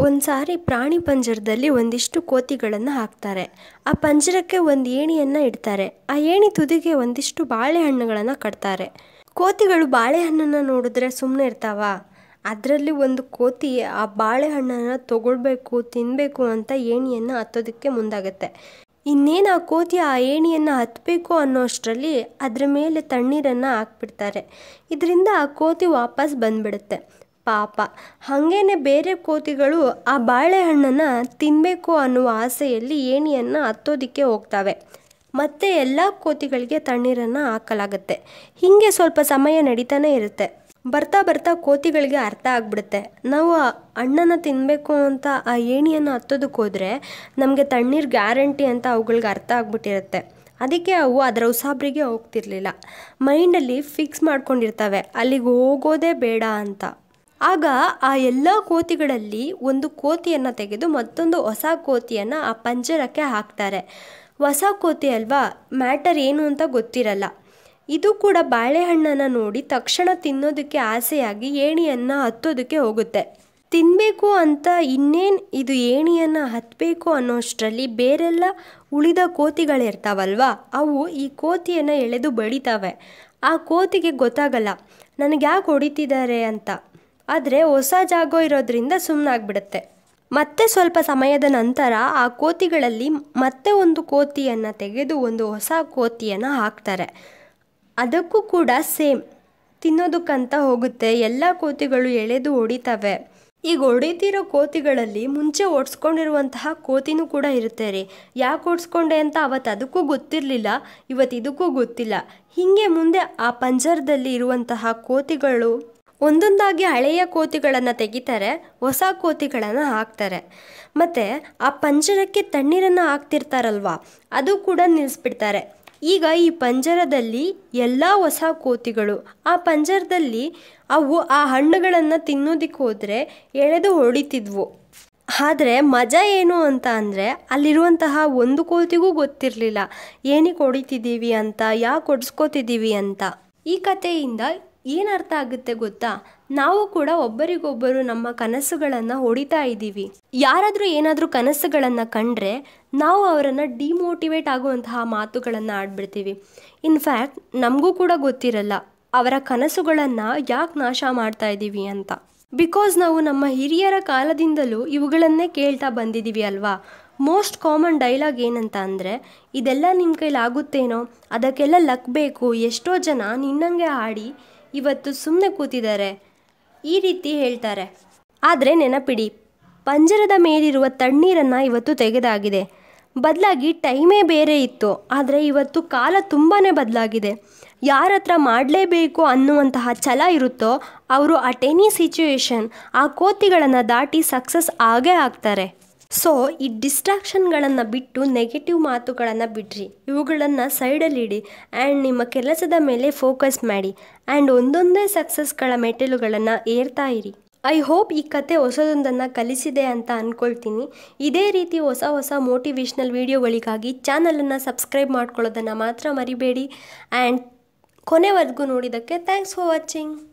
ಒಂದು ಸಾರಿ ಪ್ರಾಣಿ ಪಂಜರದಲ್ಲಿ ಒಂದಿಷ್ಟು ಕೋತಿಗಳನ್ನು ಹಾಕ್ತಾರೆ ಆ ಪಂಜರಕ್ಕೆ ಒಂದು ಏಣಿಯನ್ನು ಇಡ್ತಾರೆ ಆ ಏಣಿ ತುದಿಗೆ ಒಂದಿಷ್ಟು ಬಾಳೆಹಣ್ಣುಗಳನ್ನು ಕಟ್ತಾರೆ ಕೋತಿಗಳು ಬಾಳೆಹಣ್ಣನ್ನು ನೋಡಿದ್ರೆ ಸುಮ್ಮನೆ ಇರ್ತಾವ ಅದರಲ್ಲಿ ಒಂದು ಕೋತಿ ಆ ಬಾಳೆಹಣ್ಣನ್ನು ತಗೊಳ್ಬೇಕು ತಿನ್ನಬೇಕು ಅಂತ ಏಣಿಯನ್ನು ಹತ್ತೋದಕ್ಕೆ ಮುಂದಾಗತ್ತೆ ಇನ್ನೇನು ಆ ಕೋತಿ ಆ ಏಣಿಯನ್ನು ಹತ್ತಬೇಕು ಅನ್ನೋ ಅಷ್ಟರಲ್ಲಿ ಅದರ ಮೇಲೆ ತಣ್ಣೀರನ್ನು ಹಾಕ್ಬಿಡ್ತಾರೆ ಇದರಿಂದ ಆ ಕೋತಿ ವಾಪಸ್ ಬಂದ್ಬಿಡುತ್ತೆ ಪಾಪ ಹಾಗೇನೆ ಬೇರೆ ಕೋತಿಗಳು ಆ ಬಾಳೆಹಣ್ಣನ್ನು ತಿನ್ನಬೇಕು ಅನ್ನುವ ಆಸೆಯಲ್ಲಿ ಏಣಿಯನ್ನು ಹತ್ತೋದಕ್ಕೆ ಹೋಗ್ತವೆ ಮತ್ತೆ ಎಲ್ಲ ಕೋತಿಗಳಿಗೆ ತಣ್ಣೀರನ್ನು ಹಾಕಲಾಗುತ್ತೆ ಹೀಗೆ ಸ್ವಲ್ಪ ಸಮಯ ನಡೀತಾನೆ ಇರುತ್ತೆ ಬರ್ತಾ ಬರ್ತಾ ಕೋತಿಗಳಿಗೆ ಅರ್ಥ ಆಗ್ಬಿಡುತ್ತೆ ನಾವು ಆ ಹಣ್ಣನ್ನು ತಿನ್ನಬೇಕು ಅಂತ ಆ ಏಣಿಯನ್ನು ಹತ್ತೋದಕ್ಕೆ ಹೋದರೆ ನಮಗೆ ತಣ್ಣೀರು ಗ್ಯಾರಂಟಿ ಅಂತ ಅವುಗಳಿಗೆ ಅರ್ಥ ಆಗ್ಬಿಟ್ಟಿರುತ್ತೆ ಅದಕ್ಕೆ ಅವು ಅದರ ಉಸಾಬ್ರಿಗೆ ಹೋಗ್ತಿರ್ಲಿಲ್ಲ ಮೈಂಡಲ್ಲಿ ಫಿಕ್ಸ್ ಮಾಡ್ಕೊಂಡಿರ್ತವೆ ಅಲ್ಲಿಗೆ ಹೋಗೋದೇ ಬೇಡ ಅಂತ ಆಗ ಆ ಎಲ್ಲ ಕೋತಿಗಳಲ್ಲಿ ಒಂದು ಕೋತಿಯನ್ನು ತೆಗೆದು ಮತ್ತೊಂದು ಹೊಸ ಕೋತಿಯನ್ನು ಆ ಪಂಜರಕ್ಕೆ ಹಾಕ್ತಾರೆ ಹೊಸ ಕೋತಿ ಅಲ್ವಾ ಮ್ಯಾಟರ್ ಏನು ಅಂತ ಗೊತ್ತಿರಲ್ಲ ಇದು ಕೂಡ ಬಾಳೆಹಣ್ಣನ್ನು ನೋಡಿ ತಕ್ಷಣ ತಿನ್ನೋದಕ್ಕೆ ಆಸೆಯಾಗಿ ಏಣಿಯನ್ನು ಹತ್ತೋದಕ್ಕೆ ಹೋಗುತ್ತೆ ತಿನ್ನಬೇಕು ಅಂತ ಇನ್ನೇನು ಇದು ಏಣಿಯನ್ನು ಹತ್ತಬೇಕು ಅನ್ನೋಷ್ಟರಲ್ಲಿ ಬೇರೆಲ್ಲ ಉಳಿದ ಕೋತಿಗಳಿರ್ತಾವಲ್ವಾ ಅವು ಈ ಕೋತಿಯನ್ನು ಎಳೆದು ಬಡಿತವೆ ಆ ಕೋತಿಗೆ ಗೊತ್ತಾಗಲ್ಲ ನನಗೆ ಯಾಕೆ ಹೊಡಿತಿದ್ದಾರೆ ಅಂತ ಆದರೆ ಹೊಸ ಜಾಗ ಇರೋದ್ರಿಂದ ಸುಮ್ಮನಾಗ್ಬಿಡುತ್ತೆ ಮತ್ತೆ ಸ್ವಲ್ಪ ಸಮಯದ ನಂತರ ಆ ಕೋತಿಗಳಲ್ಲಿ ಮತ್ತೆ ಒಂದು ಕೋತಿಯನ್ನು ತೆಗೆದು ಒಂದು ಹೊಸ ಕೋತಿಯನ್ನು ಹಾಕ್ತಾರೆ ಅದಕ್ಕೂ ಕೂಡ ಸೇಮ್ ತಿನ್ನೋದಕ್ಕಂತ ಹೋಗುತ್ತೆ ಎಲ್ಲ ಕೋತಿಗಳು ಎಳೆದು ಹೊಡಿತವೆ ಈಗ ಹೊಡಿತಿರೋ ಕೋತಿಗಳಲ್ಲಿ ಮುಂಚೆ ಓಡಿಸ್ಕೊಂಡಿರುವಂತಹ ಕೋತಿನೂ ಕೂಡ ಇರುತ್ತೆ ರೀ ಯಾಕೆ ಓಡಿಸ್ಕೊಂಡೆ ಅಂತ ಅವತ್ತು ಅದಕ್ಕೂ ಗೊತ್ತಿರಲಿಲ್ಲ ಇವತ್ತು ಇದಕ್ಕೂ ಗೊತ್ತಿಲ್ಲ ಹೀಗೆ ಮುಂದೆ ಆ ಪಂಜರದಲ್ಲಿ ಇರುವಂತಹ ಕೋತಿಗಳು ಒಂದೊಂದಾಗಿ ಹಳೆಯ ಕೋತಿಗಳನ್ನು ತೆಗಿತಾರೆ ಹೊಸ ಕೋತಿಗಳನ್ನು ಹಾಕ್ತಾರೆ ಮತ್ತು ಆ ಪಂಜರಕ್ಕೆ ತಣ್ಣೀರನ್ನು ಹಾಕ್ತಿರ್ತಾರಲ್ವ ಅದು ಕೂಡ ನಿಲ್ಲಿಸ್ಬಿಡ್ತಾರೆ ಈಗ ಈ ಪಂಜರದಲ್ಲಿ ಎಲ್ಲ ಹೊಸ ಕೋತಿಗಳು ಆ ಪಂಜರದಲ್ಲಿ ಅವು ಆ ಹಣ್ಣುಗಳನ್ನು ತಿನ್ನೋದಕ್ಕೆ ಹೋದರೆ ಎಳೆದು ಹೊಡಿತಿದ್ವು ಆದರೆ ಮಜಾ ಏನು ಅಂತ ಅಂದರೆ ಅಲ್ಲಿರುವಂತಹ ಒಂದು ಕೋತಿಗೂ ಗೊತ್ತಿರಲಿಲ್ಲ ಏನಕ್ಕೆ ಹೊಡಿತಿದ್ದೀವಿ ಅಂತ ಯಾಕೆ ಹೊಡ್ಸ್ಕೋತಿದ್ದೀವಿ ಅಂತ ಈ ಕಥೆಯಿಂದ ಏನು ಅರ್ಥ ಆಗುತ್ತೆ ಗೊತ್ತಾ ನಾವು ಕೂಡ ಒಬ್ಬರಿಗೊಬ್ಬರು ನಮ್ಮ ಕನಸುಗಳನ್ನು ಹೊಡಿತಾ ಇದ್ದೀವಿ ಯಾರಾದರೂ ಏನಾದರೂ ಕನಸುಗಳನ್ನು ಕಂಡ್ರೆ ನಾವು ಅವರನ್ನು ಡಿಮೋಟಿವೇಟ್ ಆಗುವಂತಹ ಮಾತುಗಳನ್ನು ಆಡ್ಬಿಡ್ತೀವಿ ಇನ್ಫ್ಯಾಕ್ಟ್ ನಮಗೂ ಕೂಡ ಗೊತ್ತಿರಲ್ಲ ಅವರ ಕನಸುಗಳನ್ನು ಯಾಕೆ ನಾಶ ಮಾಡ್ತಾ ಇದ್ದೀವಿ ಅಂತ ಬಿಕಾಸ್ ನಾವು ನಮ್ಮ ಹಿರಿಯರ ಕಾಲದಿಂದಲೂ ಇವುಗಳನ್ನೇ ಕೇಳ್ತಾ ಬಂದಿದ್ದೀವಿ ಅಲ್ವಾ ಮೋಸ್ಟ್ ಕಾಮನ್ ಡೈಲಾಗ್ ಏನಂತ ಅಂದರೆ ಇದೆಲ್ಲ ನಿಮ್ಮ ಕೈಲಿ ಆಗುತ್ತೇನೋ ಅದಕ್ಕೆಲ್ಲ ಲಕ್ ಬೇಕು ಎಷ್ಟೋ ಜನ ನಿನ್ನಂಗೆ ಆಡಿ ಇವತ್ತು ಸುಮ್ಮನೆ ಕೂತಿದ್ದಾರೆ ಈ ರೀತಿ ಹೇಳ್ತಾರೆ ಆದರೆ ನೆನಪಿಡಿ ಪಂಜರದ ಮೇಲಿರುವ ತಣ್ಣೀರನ್ನು ಇವತ್ತು ತೆಗೆದಾಗಿದೆ ಬದಲಾಗಿ ಟೈಮೇ ಬೇರೆ ಇತ್ತು ಆದರೆ ಇವತ್ತು ಕಾಲ ತುಂಬಾ ಬದಲಾಗಿದೆ ಯಾರ ಹತ್ರ ಮಾಡಲೇಬೇಕು ಅನ್ನುವಂತಹ ಛಲ ಇರುತ್ತೋ ಅವರು ಅಟ್ ಎನಿ ಸಿಚುವೇಶನ್ ಆ ಕೋತಿಗಳನ್ನು ದಾಟಿ ಸಕ್ಸಸ್ ಆಗೇ ಆಗ್ತಾರೆ ಸೊ ಈ ಡಿಸ್ಟ್ರಾಕ್ಷನ್ಗಳನ್ನು ಬಿಟ್ಟು ನೆಗೆಟಿವ್ ಮಾತುಗಳನ್ನು ಬಿಡ್ರಿ ಇವುಗಳನ್ನು ಸೈಡಲ್ಲಿಡಿ ಆ್ಯಂಡ್ ನಿಮ್ಮ ಕೆಲಸದ ಮೇಲೆ ಫೋಕಸ್ ಮಾಡಿ ಆ್ಯಂಡ್ ಒಂದೊಂದೇ ಸಕ್ಸಸ್ಗಳ ಮೆಟ್ಟಿಲುಗಳನ್ನು ಏರ್ತಾ ಇರಿ ಐ ಹೋಪ್ ಈ ಕತೆ ಹೊಸದೊಂದನ್ನು ಕಲಿಸಿದೆ ಅಂತ ಅಂದ್ಕೊಳ್ತೀನಿ ಇದೇ ರೀತಿ ಹೊಸ ಹೊಸ ಮೋಟಿವೇಶ್ನಲ್ ವೀಡಿಯೋಗಳಿಗಾಗಿ ಚಾನಲನ್ನು ಸಬ್ಸ್ಕ್ರೈಬ್ ಮಾಡ್ಕೊಳ್ಳೋದನ್ನು ಮಾತ್ರ ಮರಿಬೇಡಿ ಆ್ಯಂಡ್ ಕೊನೆವರೆಗೂ ನೋಡಿದ್ದಕ್ಕೆ ಥ್ಯಾಂಕ್ಸ್ ಫಾರ್ ವಾಚಿಂಗ್